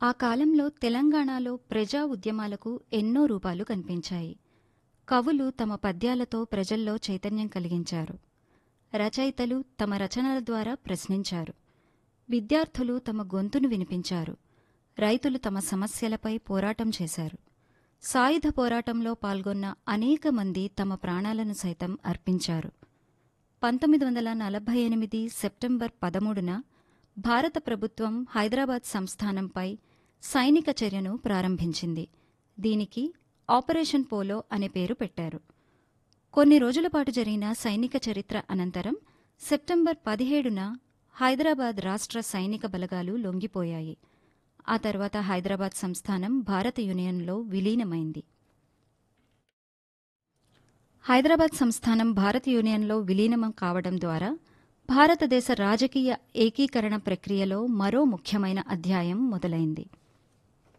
ఆ కాలంలో తెలంగాణలో ప్రజా ఉద్యమాలకు ఎన్నో రూపాలు కనిపించాయి కవులు తమ పద్యాలతో ప్రజల్లో చైతన్యం కలిగించారు రచయితలు తమ రచనల ద్వారా ప్రశ్నించారు విద్యార్థులు తమ గొంతును వినిపించారు రైతులు తమ సమస్యలపై పోరాటం చేశారు సాయుధ పోరాటంలో పాల్గొన్న అనేక మంది తమ ప్రాణాలను సైతం అర్పించారు పంతొమ్మిది వందల నలభై ఎనిమిది సెప్టెంబర్ పదమూడున భారత ప్రభుత్వం హైదరాబాద్ సంస్థానంపై సైనిక చర్యను ప్రారంభించింది దీనికి ఆపరేషన్ పోలో అనే పేరు పెట్టారు కొన్ని రోజుల పాటు జరిగిన సైనిక చరిత్ర అనంతరం సెప్టెంబర్ పదిహేడున హైదరాబాద్ రాష్ట్ర సైనిక బలగాలు లొంగిపోయాయి ఆ తర్వాత హైదరాబాద్ సంస్థానం భారత యూనియన్లో విలీనమైంది హైదరాబాద్ సంస్థానం భారత యూనియన్లో విలీనం కావడం ద్వారా భారతదేశ రాజకీయ ఏకీకరణ ప్రక్రియలో మరో ముఖ్యమైన అధ్యాయం మొదలైంది